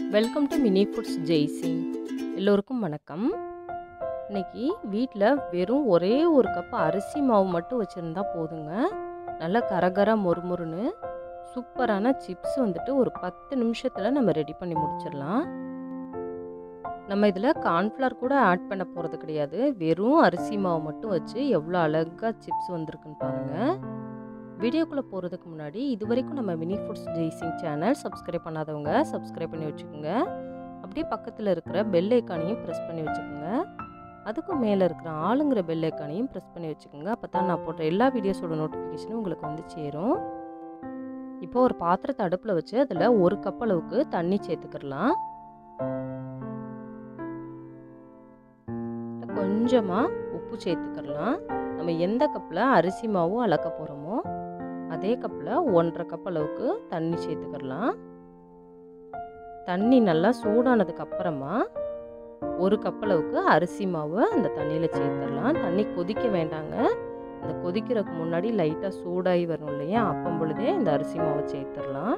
welcome to Mini Foods Jaisingh எல்லோருக்கும் வணக்கம் இன்னைக்கு வீட்டில் வெறும் ஒரே ஒரு கப் அரிசி மாவு மட்டும் வச்சுருந்தா போதுங்க நல்லா கரகர மொறுமொறுன்னு சூப்பரான சிப்ஸ் வந்துட்டு ஒரு பத்து நிமிஷத்தில் நம்ம ரெடி பண்ணி முடிச்சிடலாம் நம்ம இதில் கார்ன்ஃப்ளவர் கூட ஆட் பண்ண போகிறது கிடையாது வெறும் அரிசி மாவு மட்டும் வச்சு எவ்வளோ அழகாக சிப்ஸ் வந்திருக்குன்னு பாருங்கள் வீடியோக்குள்ளே போகிறதுக்கு முன்னாடி இது வரைக்கும் நம்ம Mini Foods Jaisingh channel subscribe பண்ணாதவங்க சப்ஸ்கிரைப் பண்ணி வச்சுக்கோங்க அப்படியே பக்கத்தில் இருக்கிற பெல் ஐக்கானையும் ப்ரெஸ் பண்ணி வச்சுக்கோங்க அதுக்கும் மேலே இருக்கிற ஆளுங்கிற பெல் ஐக்கானையும் ப்ரெஸ் பண்ணி வச்சுக்கோங்க அப்போ தான் நான் போடுற எல்லா வீடியோஸோட நோட்டிஃபிகேஷனும் உங்களுக்கு வந்து சேரும் இப்போ ஒரு பாத்திரத்தை அடுப்பில் வச்சு அதில் ஒரு கப் அளவுக்கு தண்ணி சேர்த்துக்கிடலாம் கொஞ்சமாக உப்பு சேர்த்துக்கிடலாம் நம்ம எந்த கப்பில் அரிசி மாவும் அளக்க போகிறோமோ அதே கப்பில் ஒன்றரை கப் அளவுக்கு தண்ணி சேர்த்துக்கிடலாம் தண்ணி நல்லா சூடானதுக்கு அப்புறமா ஒரு கப் அளவுக்கு அரிசி மாவு அந்த தண்ணியில் சேர்த்துடலாம் தண்ணி கொதிக்க வேண்டாங்க இந்த கொதிக்கிறதுக்கு முன்னாடி லைட்டாக சூடாகி வரும் இல்லையா அப்பம் பொழுதே இந்த அரிசி மாவை சேர்த்துடலாம்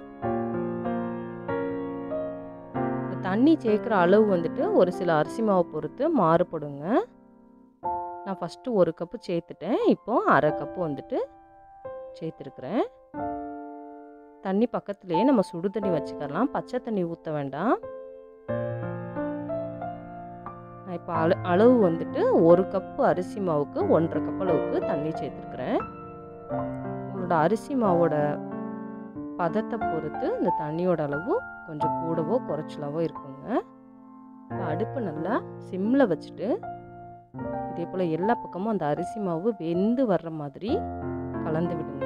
தண்ணி சேர்க்குற அளவு வந்துட்டு ஒரு சில அரிசி மாவை பொறுத்து மாறுபடுங்க நான் ஃபஸ்ட்டு ஒரு கப்பு சேர்த்துட்டேன் இப்போது அரை கப்பு வந்துட்டு சேர்த்துருக்குறேன் தண்ணி பக்கத்துலேயே நம்ம சுடு தண்ணி வச்சுக்கலாம் பச்சை தண்ணி ஊற்ற வேண்டாம் நான் இப்போ அள அளவு வந்துட்டு ஒரு கப்பு அரிசி மாவுக்கு ஒன்றரை கப் அளவுக்கு தண்ணி சேர்த்துருக்குறேன் உங்களோட அரிசி மாவோட பதத்தை பொறுத்து இந்த தண்ணியோட அளவு கொஞ்சம் கூடவோ குறைச்சலாவோ இருக்குங்க இப்போ அடுப்பு நல்லா சிம்மில் வச்சுட்டு இதே போல் எல்லா பக்கமும் அந்த அரிசி மாவு வெந்து வர்ற மாதிரி கலந்து விடுங்க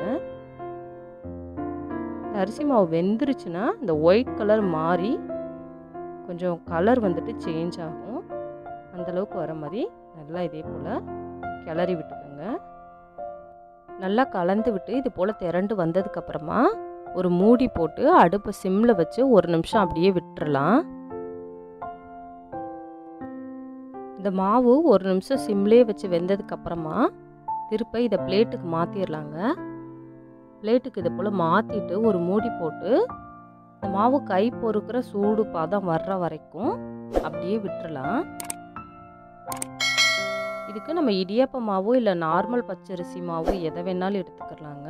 இந்த அரிசி மாவு வெந்துருச்சுன்னா இந்த ஒயிட் கலர் மாறி கொஞ்சம் கலர் வந்துட்டு சேஞ்ச் ஆகும் அந்தளவுக்கு வர மாதிரி நல்லா இதே போல் கிளறி விட்டுக்கோங்க நல்லா கலந்து விட்டு இது போல் திரண்டு வந்ததுக்கப்புறமா ஒரு மூடி போட்டு அடுப்பை சிம்மில் வச்சு ஒரு நிமிஷம் அப்படியே விட்டுறலாம் இந்த மாவு ஒரு நிமிஷம் சிம்லேயே வச்சு வெந்ததுக்கப்புறமா திருப்ப இதை பிளேட்டுக்கு மாற்றிடலாங்க பிளேட்டுக்கு இதை போல் மாற்றிட்டு ஒரு மூடி போட்டு இந்த மாவு கை பொறுக்கிற சூடு பதம் வர்ற வரைக்கும் அப்படியே விட்டுறலாம் இதுக்கு நம்ம இடியாப்ப மாவோ இல்லை நார்மல் பச்சரிசி மாவோ எதை வேணாலும் எடுத்துக்கலாங்க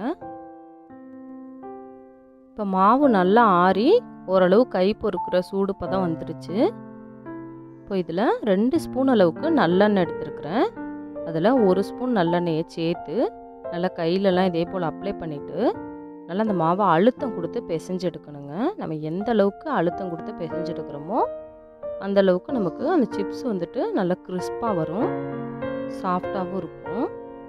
இப்போ மாவு நல்லா ஆறி ஓரளவு கை பொறுக்கிற சூடு பதம் வந்துடுச்சு இப்போ இதில் ரெண்டு ஸ்பூன் அளவுக்கு நல்லெண்ணெய் எடுத்துருக்குறேன் அதில் ஒரு ஸ்பூன் நல்லெண்ணெயை சேர்த்து நல்லா கையிலலாம் இதே போல் அப்ளை பண்ணிவிட்டு நல்லா அந்த மாவை அழுத்தம் கொடுத்து பிசைஞ்சு எடுக்கணுங்க நம்ம எந்த அளவுக்கு அழுத்தம் கொடுத்து பிசைஞ்சு எடுக்கிறோமோ அந்த அளவுக்கு நமக்கு அந்த சிப்ஸ் வந்துட்டு நல்லா கிறிஸ்பாக வரும் சாஃப்டாகவும் இருக்கும்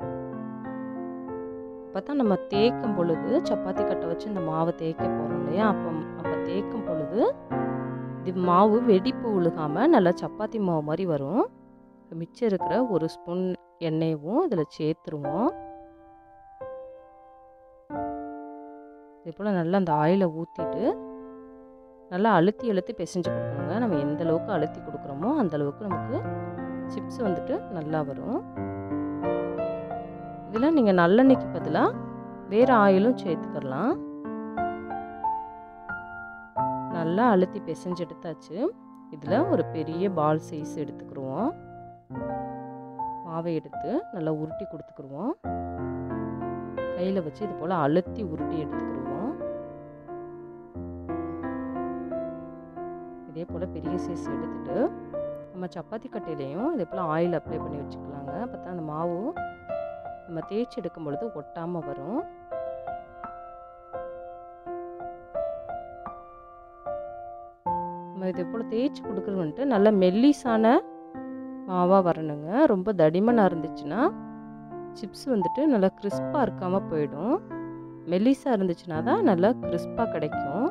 அப்போ தான் நம்ம தேய்க்கும் பொழுது சப்பாத்தி கட்டை வச்சு இந்த மாவை தேய்க்க போகிறோம் இல்லையா அப்போ அப்போ தேய்க்கும் பொழுது இது மாவு வெடிப்பு விழுகாமல் நல்லா சப்பாத்தி மாவு மாதிரி வரும் மிச்சம் இருக்கிற ஒரு ஸ்பூன் எண்ணெயவும் இதில் சேர்த்துருவோம் இதே போல் நல்லா அந்த ஆயிலை ஊற்றிட்டு நல்லா அழுத்தி அழுத்தி பிசைஞ்சு கொடுக்கணுங்க நம்ம எந்த அளவுக்கு அழுத்தி கொடுக்குறோமோ அந்த அளவுக்கு நமக்கு சிப்ஸ் வந்துட்டு நல்லா வரும் இதில் நீங்கள் நல்லெண்ணெய்க்கு பதிலாக வேறு ஆயிலும் சேர்த்துக்கலாம் நல்லா அழுத்தி பிசைஞ்சு எடுத்தாச்சு இதில் ஒரு பெரிய பால் சைஸ் எடுத்துக்கிடுவோம் மாவை எடுத்து நல்லா உருட்டி கொடுத்துக்குருவோம் கையில் வச்சு இது போல் அழுத்தி உருட்டி எடுத்துக்கிடுவோம் இதே போல் பெரிய சைஸ் எடுத்துட்டு நம்ம சப்பாத்தி கட்டையிலையும் இதே போல் ஆயில் அப்ளை பண்ணி வச்சுக்கலாங்க அப்போ தான் அந்த மாவு நம்ம தேய்ச்சி எடுக்கும் பொழுது ஒட்டாமல் வரும் நம்ம இதே போல் தேய்ச்சி கொடுக்குறது வந்துட்டு நல்ல மெல்லிஸான மாவாக வரணுங்க ரொம்ப தடிமனாக இருந்துச்சுன்னா சிப்ஸ் வந்துட்டு நல்லா கிறிஸ்பாக இருக்காமல் போயிடும் மெல்லிஸாக இருந்துச்சுன்னா தான் நல்லா கிறிஸ்பாக கிடைக்கும்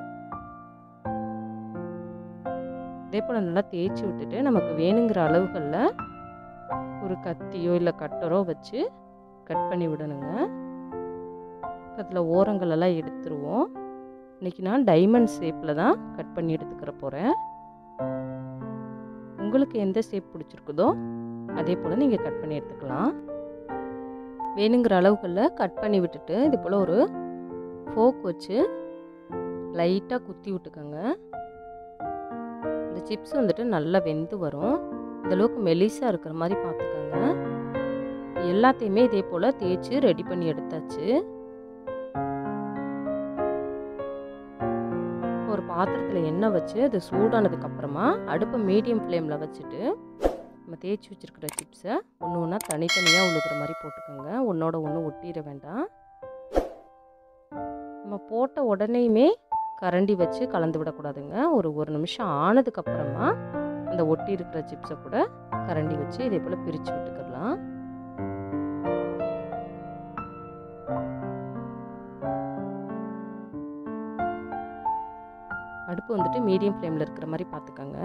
இதே போல் நல்லா தேய்ச்சி விட்டுட்டு நமக்கு வேணுங்கிற அளவுகளில் ஒரு கத்தியோ இல்லை கட்டரோ வச்சு கட் பண்ணி விடணுங்க அதில் ஓரங்களெல்லாம் எடுத்துருவோம் இன்றைக்கி நான் டைமண்ட் ஷேப்பில் தான் கட் பண்ணி எடுத்துக்கிற போகிறேன் உங்களுக்கு எந்த ஷேப் பிடிச்சிருக்குதோ அதே போல் நீங்கள் கட் பண்ணி எடுத்துக்கலாம் வேணுங்கிற அளவுகளில் கட் பண்ணி விட்டுட்டு இது போல் ஒரு ஃபோக் வச்சு லைட்டாக குத்தி விட்டுக்கோங்க சிப்ஸ் வந்துட்டு நல்லா வெந்து வரும் இந்தளவுக்கு மெலிசாக இருக்கிற மாதிரி பார்த்துக்கோங்க எல்லாத்தையுமே இதே போல் தேய்ச்சி ரெடி பண்ணி எடுத்தாச்சு ஒரு பாத்திரத்தில் எண்ணெய் வச்சு அது சூடானதுக்கப்புறமா அடுப்பை மீடியம் ஃப்ளேமில் வச்சுட்டு நம்ம தேய்ச்சி வச்சுருக்கிற சிப்ஸை ஒன்று ஒன்றா தனித்தனியாக உழுகிற மாதிரி போட்டுக்கோங்க ஒன்றோட ஒன்று ஒட்டிட வேண்டாம் நம்ம போட்ட உடனேயுமே கரண்டி வச்சு கலந்து விடக்கூடாதுங்க ஒரு ஒரு நிமிஷம் ஆனதுக்கப்புறமா அந்த ஒட்டி இருக்கிற சிப்ஸை கூட கரண்டி வச்சு இதே போல் பிரித்து விட்டுக்கலாம் அடுப்பு வந்துட்டு மீடியம் ஃப்ளேமில் இருக்கிற மாதிரி பார்த்துக்கோங்க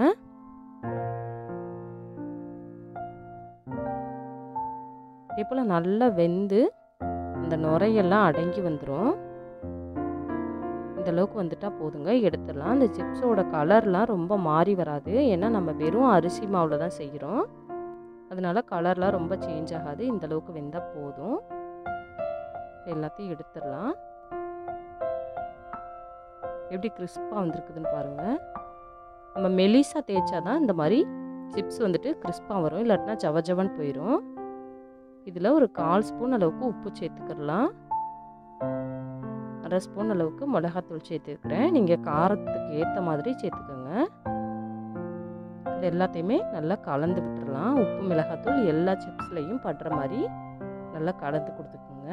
இதே போல் நல்லா வெந்து அந்த நுரையெல்லாம் அடங்கி வந்துடும் இந்த அளவுக்கு வந்துட்டால் போதுங்க எடுத்துடலாம் இந்த சிப்ஸோட கலர்லாம் ரொம்ப மாறி வராது ஏன்னா நம்ம வெறும் அரிசி மாவில் தான் செய்கிறோம் அதனால கலர்லாம் ரொம்ப சேஞ்ச் ஆகாது இந்த அளவுக்கு வெந்தால் போதும் எல்லாத்தையும் எடுத்துடலாம் எப்படி கிறிஸ்பாக வந்திருக்குதுன்னு பாருங்கள் நம்ம மெலிசாக தேய்ச்சா தான் இந்த மாதிரி சிப்ஸ் வந்துட்டு கிறிஸ்பாக வரும் இல்லாட்டினா ஜவ ஜவன் போயிடும் இதில் ஒரு கால் ஸ்பூன் அளவுக்கு உப்பு சேர்த்துக்கிடலாம் அரை ஸ்பூன் அளவுக்கு மிளகாத்தூள் சேர்த்துக்கிறேன் நீங்கள் காரத்துக்கு ஏற்ற மாதிரி சேர்த்துக்கோங்க இது எல்லாத்தையுமே நல்லா கலந்து விட்டுறலாம் உப்பு மிளகாத்தூள் எல்லா சிப்ஸ்லையும் படுற மாதிரி நல்லா கலந்து கொடுத்துக்கோங்க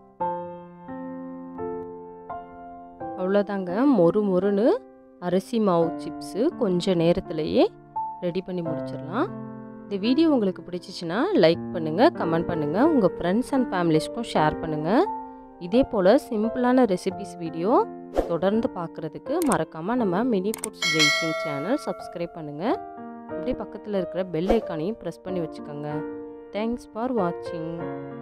அவ்வளோதாங்க மொறு மொறுன்னு அரிசி மாவு சிப்ஸு கொஞ்சம் நேரத்துலையே ரெடி பண்ணி முடிச்சிடலாம் இந்த வீடியோ உங்களுக்கு பிடிச்சிச்சின்னா லைக் பண்ணுங்கள் கமெண்ட் பண்ணுங்கள் உங்கள் ஃப்ரெண்ட்ஸ் அண்ட் ஃபேமிலிஸ்க்கும் ஷேர் பண்ணுங்கள் இதே போல் சிம்பிளான ரெசிபிஸ் வீடியோ தொடர்ந்து பார்க்குறதுக்கு மறக்காமல் நம்ம Mini Foods Jaisingh channel subscribe பண்ணுங்கள் அப்படியே பக்கத்தில் இருக்கிற பெல் ஐக்கானையும் ப்ரெஸ் பண்ணி வச்சுக்கோங்க தேங்க்ஸ் ஃபார் வாட்சிங்